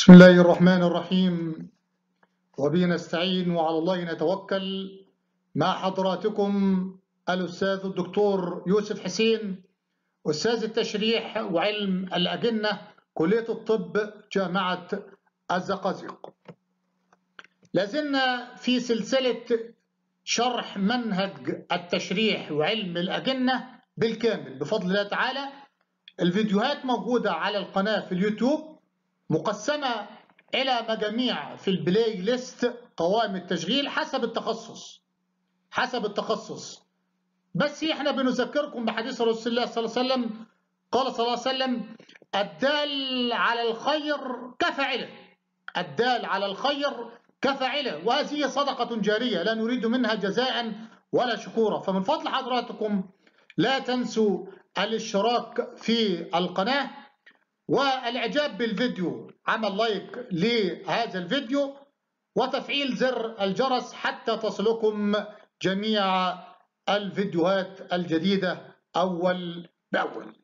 بسم الله الرحمن الرحيم وبه نستعين وعلى الله نتوكل مع حضراتكم الأستاذ الدكتور يوسف حسين أستاذ التشريح وعلم الأجنة كلية الطب جامعة الزقازيق لازلنا في سلسلة شرح منهج التشريح وعلم الأجنة بالكامل بفضل الله تعالى الفيديوهات موجودة على القناة في اليوتيوب مقسمة إلى مجاميع في البلاي ليست قوائم التشغيل حسب التخصص حسب التخصص بس احنا بنذكركم بحديث رسول الله صلى الله عليه وسلم قال صلى الله عليه وسلم الدال على الخير كفاعله الدال على الخير كفاعله وهذه صدقة جارية لا نريد منها جزاء ولا شكورا فمن فضل حضراتكم لا تنسوا الاشتراك في القناة والاعجاب بالفيديو عمل لايك لهذا الفيديو وتفعيل زر الجرس حتى تصلكم جميع الفيديوهات الجديدة أول بأول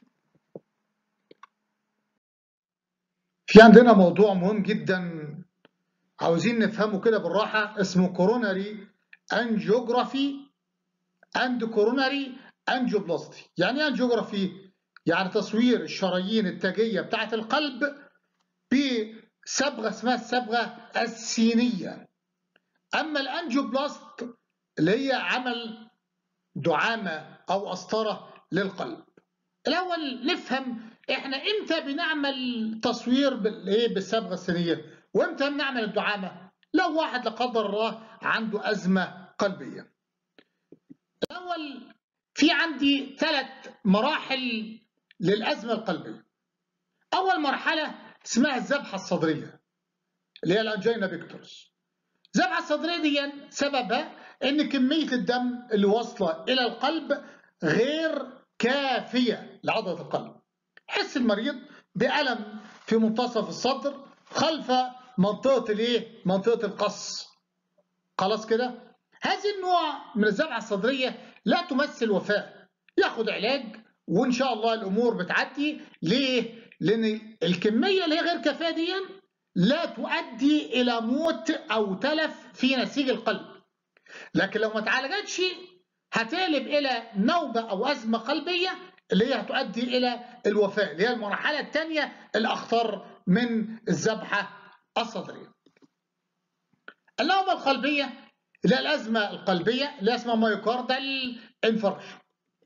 في عندنا موضوع مهم جدا عاوزين نفهمه كده بالراحة اسمه كوروناري انجيوجرافي اند كوروناري انجيوبلاستي يعني ايه انجيوجرافي يعني تصوير الشرايين التاجية بتاعة القلب بصبغة اسمها الصبغة السينية أما الأنجيوبلاست اللي هي عمل دعامة أو قسطرة للقلب الأول نفهم إحنا إمتى بنعمل تصوير بالإيه بالصبغة السينية وإمتى بنعمل الدعامة لو واحد لا قدر الله عنده أزمة قلبية الأول في عندي ثلاث مراحل للأزمة القلبية أول مرحلة اسمها الذبحة الصدرية اللي هي الأنجينا بيكتورس الذبحة الصدرية دي سببها إن كمية الدم اللي واصلة إلى القلب غير كافية لعضلة القلب حس المريض بألم في منتصف الصدر خلف منطقة الإيه؟ منطقة القص خلاص كده؟ هذا النوع من الذبحة الصدرية لا تمثل وفاة ياخد علاج وان شاء الله الامور بتعدي ليه لان الكميه اللي هي غير كافيه دي لا تؤدي الى موت او تلف في نسيج القلب لكن لو ما اتعالجتش هتقلب الى نوبه او ازمه قلبيه اللي هي هتؤدي الى الوفاه اللي هي المرحله الثانيه الاخطر من الذبحه الصدريه النوبه القلبيه اللي هي الازمه القلبيه اللي اسمها مايوكاردال انفاركشن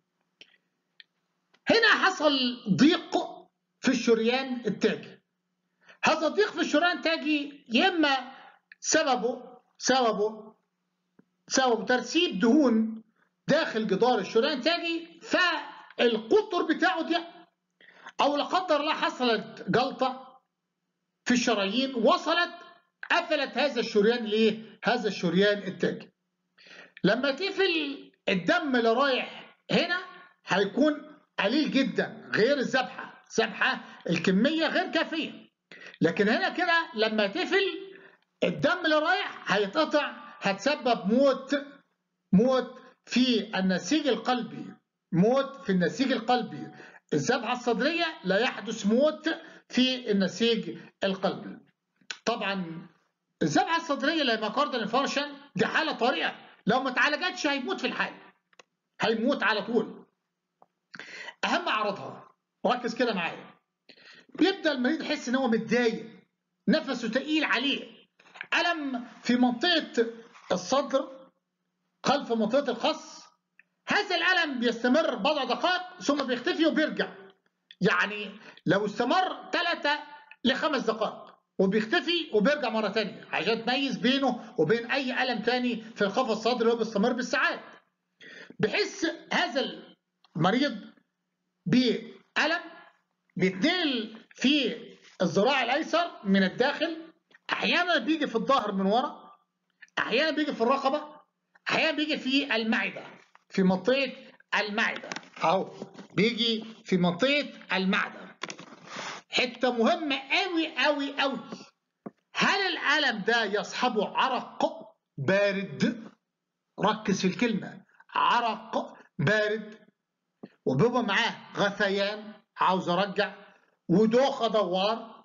هنا حصل ضيق في الشريان التاجي هذا الضيق في الشريان التاجي يا اما سببه سببه سبب ترسيب دهون داخل جدار الشريان التاجي فالقطر بتاعه ضيق او لا قدر الله حصلت جلطه في الشرايين وصلت قفلت هذا الشريان ليه؟ هذا الشريان التاجي لما تقفل الدم اللي رايح هنا هيكون قليل جدا غير الذبحه الذبحه الكميه غير كافيه لكن هنا كده لما تقفل الدم اللي رايح هيتقطع هتسبب موت موت في النسيج القلبي موت في النسيج القلبي الذبحه الصدريه لا يحدث موت في النسيج القلبي طبعا الذبحه الصدريه لميوكاردال انفارشن دي حاله طارئه لو ما اتعالجتش هيموت في الحال هيموت على طول اهم اعراضها ركز كده معايا بيبدا المريض يحس ان هو متضايق نفسه تقيل عليه الم في منطقه الصدر خلف منطقه الخص هذا الالم بيستمر بضع دقائق ثم بيختفي وبيرجع يعني لو استمر ثلاثة لخمس دقائق وبيختفي وبيرجع مرة تانية عشان تميز بينه وبين أي ألم تاني في الخف الصدري اللي هو بيستمر بالساعات بحس هذا المريض بألم بيتنقل في الذراع الايسر من الداخل احيانا بيجي في الظهر من ورا احيانا بيجي في الرقبه احيانا بيجي في المعده في منطقه المعده اهو بيجي في منطقه المعده حته مهمه قوي قوي قوي هل الالم ده يصحبه عرق بارد ركز في الكلمه عرق بارد وبيبقى معاه غثيان عاوز ارجع ودوخه دوار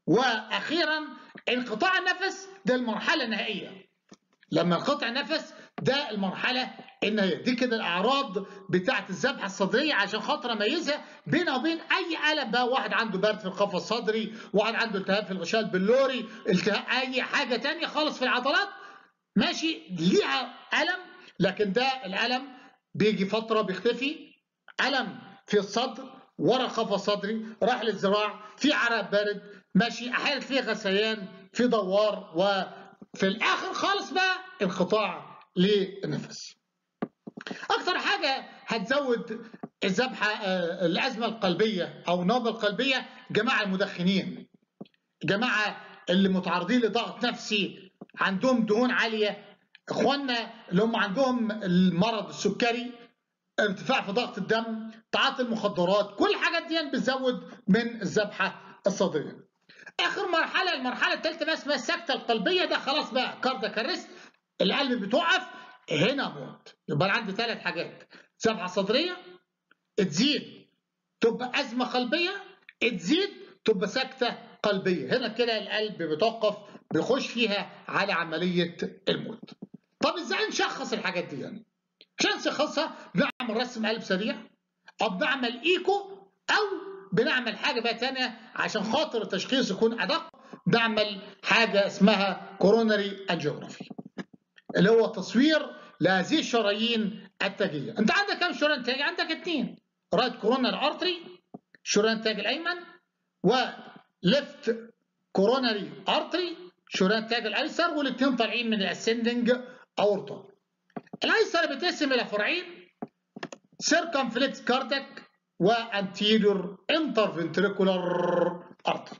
واخيرا انقطاع النفس ده المرحله النهائيه لما انقطع النفس ده المرحله النهائيه دي كده الاعراض بتاعه الذبحه الصدريه عشان خاطر اميزها بينها وبين اي الم بقى واحد عنده برد في القفص الصدري واحد عنده التهاب في الغشاء البلوري التهاب اي حاجه تانية خالص في العضلات ماشي ليها الم لكن ده الالم بيجي فتره بيختفي الم في الصدر ورا القفص الصدري راح للذراع في عرق بارد ماشي احيانا في غثيان في دوار وفي الاخر خالص بقى انقطاع للنفس اكتر حاجه هتزود الذبحه الازمه القلبيه او النوبه القلبيه جماعه المدخنين جماعه اللي متعرضين لضغط نفسي عندهم دهون عاليه اخواننا اللي هم عندهم المرض السكري ارتفاع في ضغط الدم تعاطي المخدرات كل الحاجات دي بتزود من الذبحه الصدريه اخر مرحله المرحله الثالثه بقى اسمها السكته القلبيه ده خلاص بقى كاردياك ارست القلب بتوقف هنا موت يبقى انا عندي ثلاث حاجات ذبحه صدريه تزيد تبقى ازمه قلبيه تزيد تبقى سكته قلبيه هنا كده القلب بيتوقف بيخش فيها على عمليه الموت طب ازاي نشخص الحاجات دي يعني عشان نشخصها بنعمل رسم قلب سريع او بنعمل ايكو او بنعمل حاجه بقى ثانيه عشان خاطر التشخيص يكون ادق بنعمل حاجه اسمها كوروناري انجيوغرافي اللي هو تصوير لهذه الشرايين التاجيه انت عندك كم شريان تاجي عندك اثنين رايت كوروناري ارتري شريان التاج الايمن وليفت كوروناري ارتري شريان التاج الايسر والاثنين طالعين من الاسندنج اورطه الايسر بيتقسم الى فرعين سيركمفلكس كاردك وانتيريور انترفنتريكولار ارتري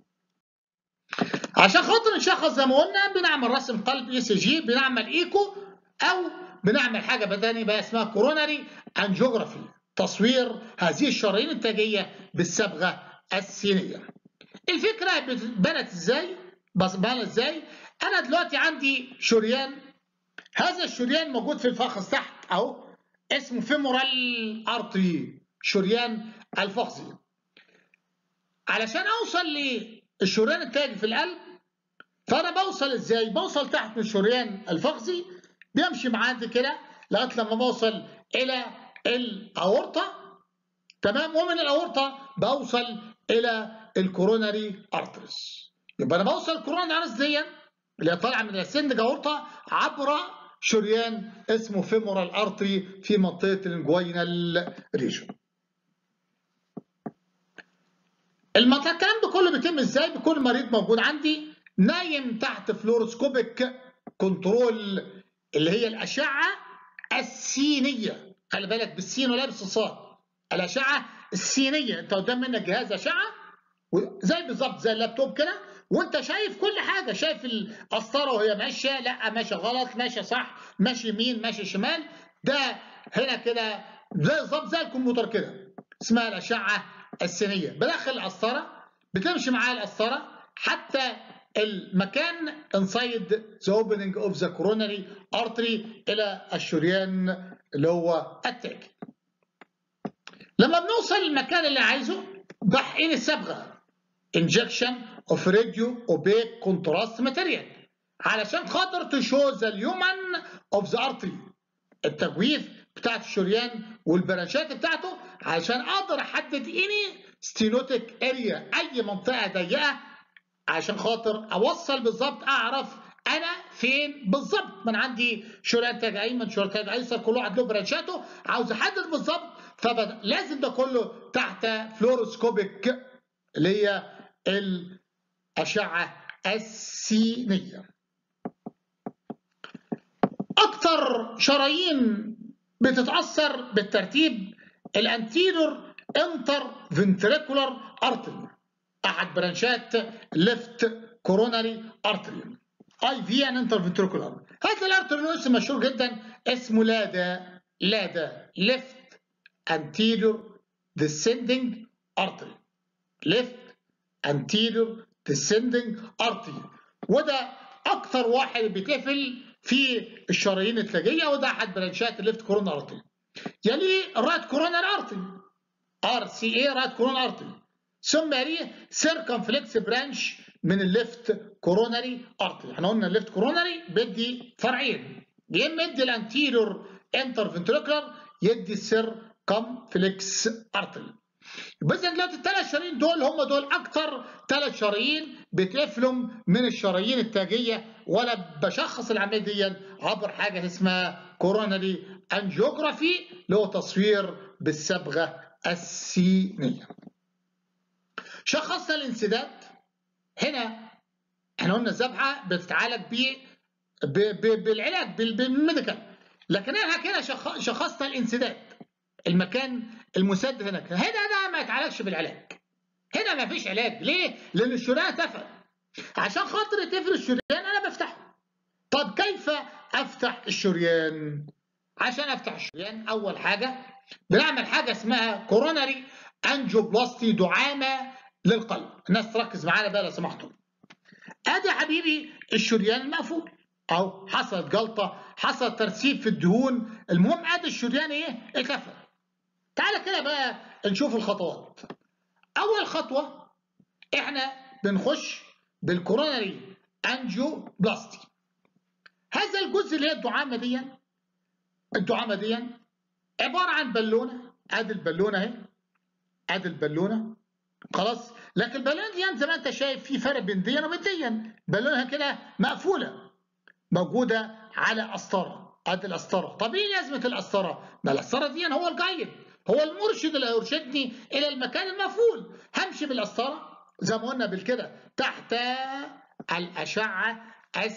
عشان خاطر نشخص زي ما قلنا بنعمل رسم قلب اي سي جي بنعمل ايكو او بنعمل حاجه بدني بقى اسمها كوروناري انجيوغرافي تصوير هذه الشرايين التاجيه بالصبغه السينيه الفكره بنت ازاي بس بنت ازاي انا دلوقتي عندي شريان هذا الشريان موجود في الفخذ تحت اهو اسمه فيمورال ارتري شريان الفخذي علشان اوصل للشريان التاجي في القلب فانا بوصل ازاي بوصل تحت من الشريان الفخذي بيمشي معايا كده لغايه لما بوصل الى الاورطه تمام ومن الاورطه بوصل الى الكوروناري ارتريس يبقى انا بوصل الكوروناري ارتريس دي اللي هي طالعه من السند اورطه عبر شريان اسمه فيمورال ارتري في منطقه الانجوينال ريجن المنطقه الكلام ده كله بيتم ازاي بيكون المريض موجود عندي نايم تحت فلوروسكوبيك كنترول اللي هي الاشعه السينيه خلي بالك بالسين ولا بالصاد الاشعه السينيه انت قدام منك جهاز اشعه زي بالظبط زي اللابتوب كده وانت شايف كل حاجه شايف القسطره وهي ماشيه لا ماشيه غلط ماشيه صح ماشي يمين ماشي شمال ده هنا كده زي بالظبط زي الكمبيوتر كده اسمها الاشعه السينيه بدخل القسطره بتمشي معايا القسطره حتى المكان inside the opening of the coronary artery الى الشريان اللي هو التاجي. لما بنوصل للمكان اللي عايزه بحقن الصبغه injection of radio opaque contrast material علشان خاطر تشو ذا اليومن اوف ذا ارتري التجويف بتاعت الشريان والبرانشات بتاعته علشان اقدر احدد اني ستينوتيك اريا اي منطقه ضيقه عشان خاطر اوصل بالظبط اعرف انا فين بالظبط من عندي شريان تاج ايمن شريان تاج ايسر كل واحد له برانشاته عاوز احدد بالظبط فلازم ده كله تحت فلوروسكوبيك اللي هي الاشعه السينيه اكتر شرايين بتتاثر بالترتيب الانتيرور انتر فنتريكولار ارتري احد برانشات ليفت كوروناري ارتري اي في ان انتر فنتريكولار هذا الارتري له اسم مشهور جدا اسمه لادا لادا ليفت anterior descending artery left anterior descending artery وده اكثر واحد بيتقفل في الشرايين التاجيه وده احد برانشات الليفت كورونا ارتري يليه الرايت كورونا ارتري ار سي اي رايت كورونا ارتري ثم يليه سيركمفلكس برانش من الليفت كوروناري ارتري احنا قلنا الليفت كوروناري بيدي فرعين يا اما يدي الانتيريور انترفنتريكولار يدي السيركمفلكس ارتري بس دلوقتي الثلاث شرايين دول هم دول اكتر ثلاث شرايين بتفلم من الشرايين التاجيه ولا بشخص العمليه دي عبر حاجه اسمها كوروناري انجيوجرافي اللي هو تصوير بالصبغه السينيه. شخصنا الانسداد هنا احنا قلنا الذبحه بتتعالج ب بالعلاج بالميديكال لكن احنا كده شخصنا الانسداد المكان المسد هنا هنا ده ما يتعالجش بالعلاج هنا ما فيش علاج ليه؟ لان الشريان اتقفل عشان خاطر تقفل الشريان انا بفتحه طب كيف افتح الشريان؟ عشان افتح الشريان اول حاجه بنعمل حاجه اسمها كوروناري انجيوبلاستي دعامه للقلب الناس تركز معانا بقى لو سمحتوا ادي يا حبيبي الشريان المقفول او حصلت جلطه حصل ترسيب في الدهون المهم ادي الشريان ايه اتقفل تعالى كده بقى نشوف الخطوات اول خطوه احنا بنخش بالكوروناري انجيو بلاستي هذا الجزء اللي هي الدعامه دي الدعامه دي عباره عن بالونه ادي البالونه اهي ادي البالونه خلاص لكن البالونه دي زي ما انت شايف في فرق بين دي وبين دي بالونها كده مقفوله موجوده على قسطره ادي القسطره طب ايه لازمه القسطره؟ ما القسطره دي هو الجايد هو المرشد اللي هيرشدني الى المكان المفعول همشي بالقسطره زي ما قلنا بالكده تحت الاشعه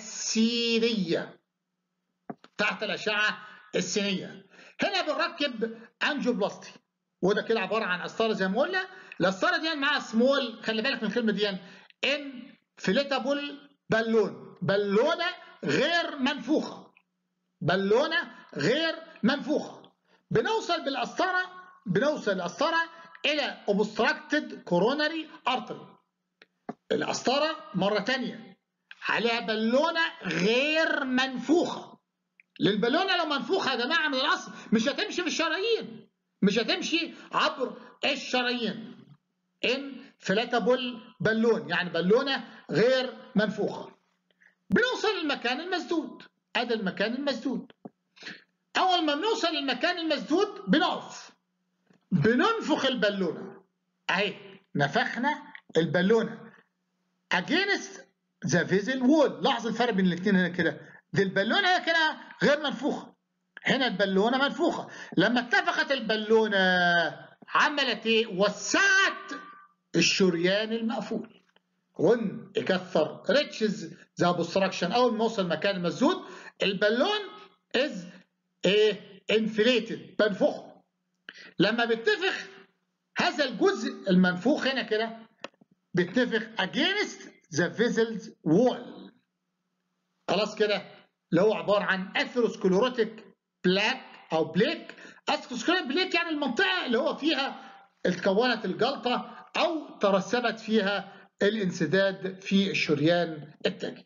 السينيه تحت الاشعه السينيه هنا بنركب انجيوبلاستي وده كده عباره عن قسطره زي ما قلنا القسطره دي معاها سمول خلي بالك من الكلمه دي ان فليتابل بالون بالونه غير منفوخه بالونه غير منفوخه بنوصل بالقسطره بنوصل القسطره الى obstructed coronary artery القسطره مره ثانيه عليها بالونه غير منفوخه للبالونه لو منفوخه يا جماعه من الاصل مش هتمشي في الشرايين مش هتمشي عبر الشرايين ان فلاتابل بالون يعني بالونه غير منفوخه بنوصل للمكان المسدود ادي المكان المسدود اول ما بنوصل للمكان المسدود بنقف بننفخ البالونه اهي نفخنا البالونه against the vessel wall لاحظ الفرق بين الاثنين هنا كده دي البالونه هنا كده غير منفوخه هنا البالونه منفوخه لما اتفقت البالونه عملت ايه وسعت الشريان المقفول ون يكثر ريتشز ذا obstruction اول ما وصل المكان المسدود البالون از ايه انفليتد بنفخه لما بيتفخ هذا الجزء المنفوخ هنا كده بيتفخ against the vessel's wall خلاص كده اللي هو عباره عن اثيروسكليروتيك بلاك او بليك اثيروسكليروتيك بليك يعني المنطقه اللي هو فيها اتكونت الجلطه او ترسبت فيها الانسداد في الشريان التاجي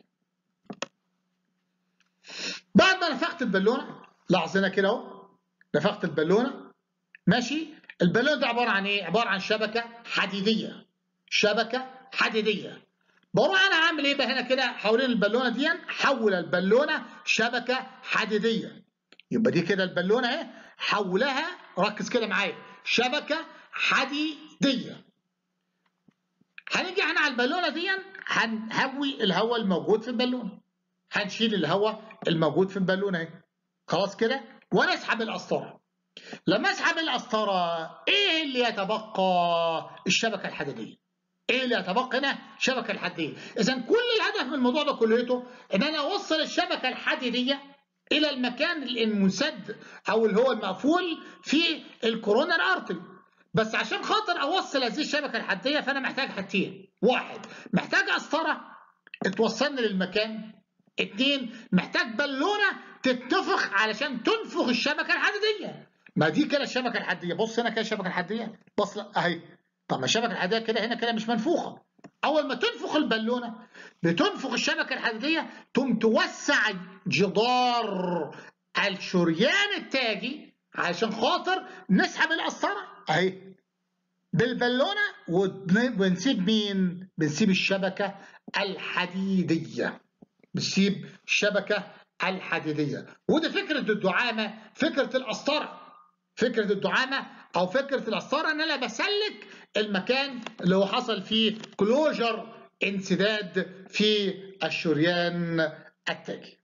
بعد ما نفخت البالونه لاحظ هنا كده اهو نفخت البالونه ماشي البالونه ده عباره عن ايه عباره عن شبكه حديديه شبكه حديديه بروح انا اعمل ايه بقى هنا كده حوالين البالونه دي حول البالونه شبكه حديديه يبقى دي كده البالونه اهي حولها ركز كده معايا شبكه حديديه هنيجي احنا على البالونه دي هنهوي الهواء الموجود في البالونه هنشيل الهواء الموجود في البالونه اهي خلاص كده ونسحب القسطره لما اسحب القسطره ايه اللي يتبقى الشبكه الحديديه ايه اللي يتبقى هنا الشبكه الحديديه اذا كل الهدف من الموضوع ده كليته ان انا اوصل الشبكه الحديديه الى المكان المسد او اللي هو المقفول في الكورونر ارتري بس عشان خاطر اوصل هذه الشبكه الحديديه فانا محتاج حاجتين واحد محتاج قسطره توصلني للمكان اثنين محتاج بالونه تتنفخ علشان تنفخ الشبكه الحديديه ما دي كده الشبكه الحديديه بص هنا كده الشبكه الحديديه بص اهي طب ما الشبكه الحديديه كده هنا كده مش منفوخه اول ما تنفخ البالونه بتنفخ الشبكه الحديديه تقوم توسع جدار الشريان التاجي علشان خاطر نسحب القسطره اهي بالبالونه وبنسيب مين؟ بنسيب الشبكه الحديديه بنسيب الشبكه الحديديه ودي فكره الدعامه فكره القسطره فكره الدعامه او فكره القسطره ان انا بسلك المكان اللي هو حصل فيه كلوجر انسداد في الشريان التاجي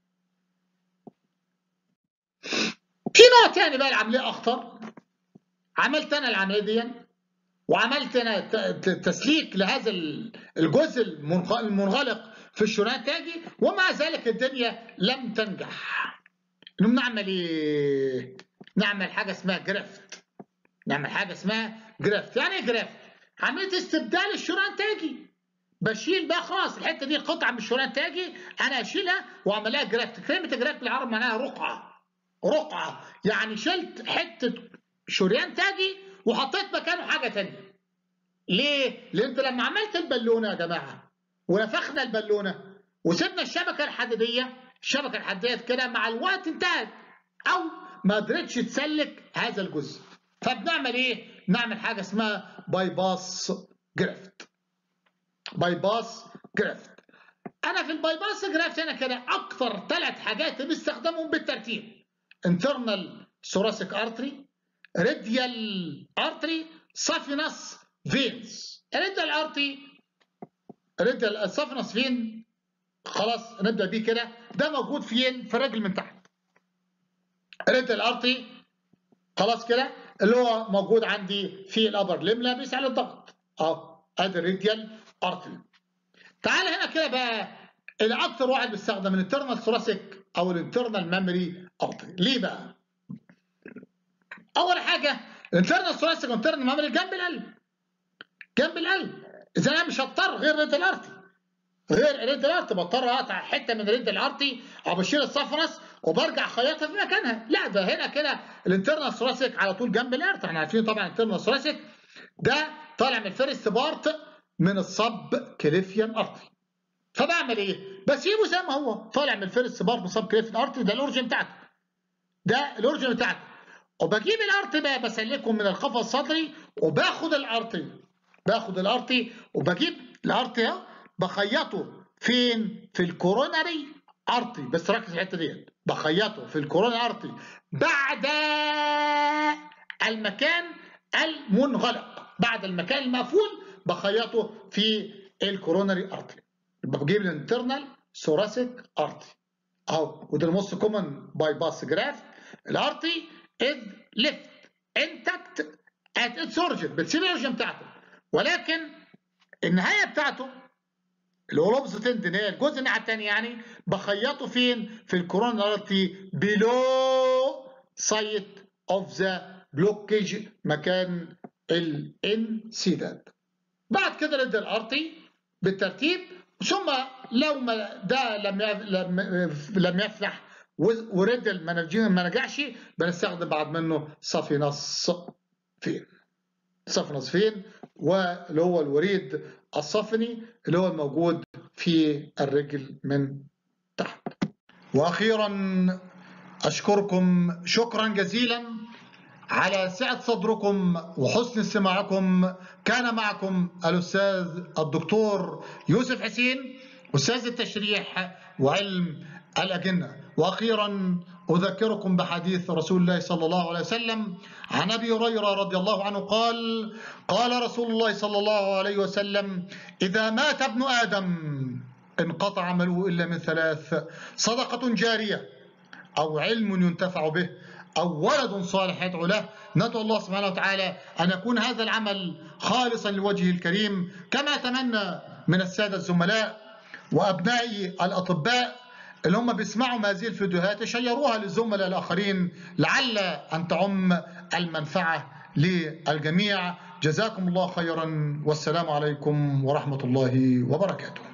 في نوع تاني بقى العمليه اخطر عملت انا العمليه دي وعملت انا تسليك لهذا الجزء المنغلق في الشريان التاجي ومع ذلك الدنيا لم تنجح انهم نعمل ايه؟ نعمل حاجه اسمها جرافت نعمل حاجه اسمها جرافت يعني ايه جرافت؟ عمليه استبدال الشريان التاجي بشيل بقى خلاص الحته دي قطعه من الشريان التاجي انا اشيلها واعملها جرافت كلمه جرافت بالعربي معناها رقعه رقعه يعني شلت حته شريان تاجي وحطيت مكانه حاجه ثانيه ليه؟ لان انت لما عملت البالونه يا جماعه ونفخنا البالونه وسيبنا الشبكه الحديديه الشبكه الحديديه كده مع الوقت انتهت او ما قدرتش تسلك هذا الجزء فبنعمل ايه؟ نعمل حاجه اسمها باي باس جرافت باي باس جرافت انا في الباي باس جرافت انا كده اكثر ثلاث حاجات بستخدمهم بالترتيب internal thoracic artery radial artery saphenous veins radial artery radial saphenous vein خلاص نبدا بيه كده ده موجود فين في الرجل من تحت radial artery خلاص كده اللي هو موجود عندي في الابر لملا بيساعد الضغط اه ادي الراديال ارتري تعال هنا كده بقى اللي اكتر واحد بيستخدم الانترنال ثوراسيك او الانترنال ميموري ارتري ليه بقى اول حاجه الانترنال ثوراسيك والانترنال ميموري جنب القلب جنب القلب اذا انا مش هضطر غير ريد الارتي غير ريد الارتي بضطر اقطع حته من ريد الارتي او بشيل الصفرس وبرجع خيطها في مكانها لا ده هنا كده الانترنال ثوراسيك على طول جنب الارتي احنا عارفين طبعا الانترنال ثوراسيك ده طالع من الفيرست بارت من الصب كليفيان ارتي فبعمل ايه؟ بسيبه زي ما هو طالع من الفيرست بارت من صب كليفيان ارتي ده الاورجن بتاعته ده الاورجن بتاعته وبجيب الارتي بقى بسلكه من القفص الصدري وباخد الارتي باخد الارتي وبجيب الارتي اهو بخيطه فين؟ في الكوروناري ارتي بس ركز في الحته ديت بخيطه في الكوروناري ارتي بعد المكان المنغلق بعد المكان المقفول بخيطه في الكوروناري ارتري يبقى بجيب الانترنال ثوراسيك ارتري اهو وده الموست كومن باي باس جراف الارتري از ليفت انتكت ات اتس اورجن بتسيب الاورجن بتاعته ولكن النهايه بتاعته اللي هو لوبز تندن هي الجزء الناحيه الثانيه يعني بخيطه فين؟ في الكوروناري ارتري بيلو سايت اوف ذا بلوكيج مكان الانسداد بعد كده ندي الارتي بالترتيب ثم لو ما ده لم لم لم يفلح ورد المناجين ما نجحش بنستخدم بعد منه صفي نص فين صفي نص فين واللي هو الوريد الصفني اللي هو الموجود في الرجل من تحت واخيرا اشكركم شكرا جزيلا على سعة صدركم وحسن استماعكم كان معكم الأستاذ الدكتور يوسف حسين أستاذ التشريح وعلم الأجنة وأخيرا أذكركم بحديث رسول الله صلى الله عليه وسلم عن أبي هريرة رضي الله عنه قال قال رسول الله صلى الله عليه وسلم إذا مات ابن آدم انقطع عمله إلا من ثلاث صدقة جارية أو علم ينتفع به أو ولد صالح يدعو له ندعو الله سبحانه وتعالى أن يكون هذا العمل خالصا لوجهه الكريم كما أتمنى من السادة الزملاء وأبنائي الأطباء اللي هم بيسمعوا هذه الفيديوهات يشيروها للزملاء الآخرين لعل أن تعم المنفعة للجميع جزاكم الله خيرا والسلام عليكم ورحمة الله وبركاته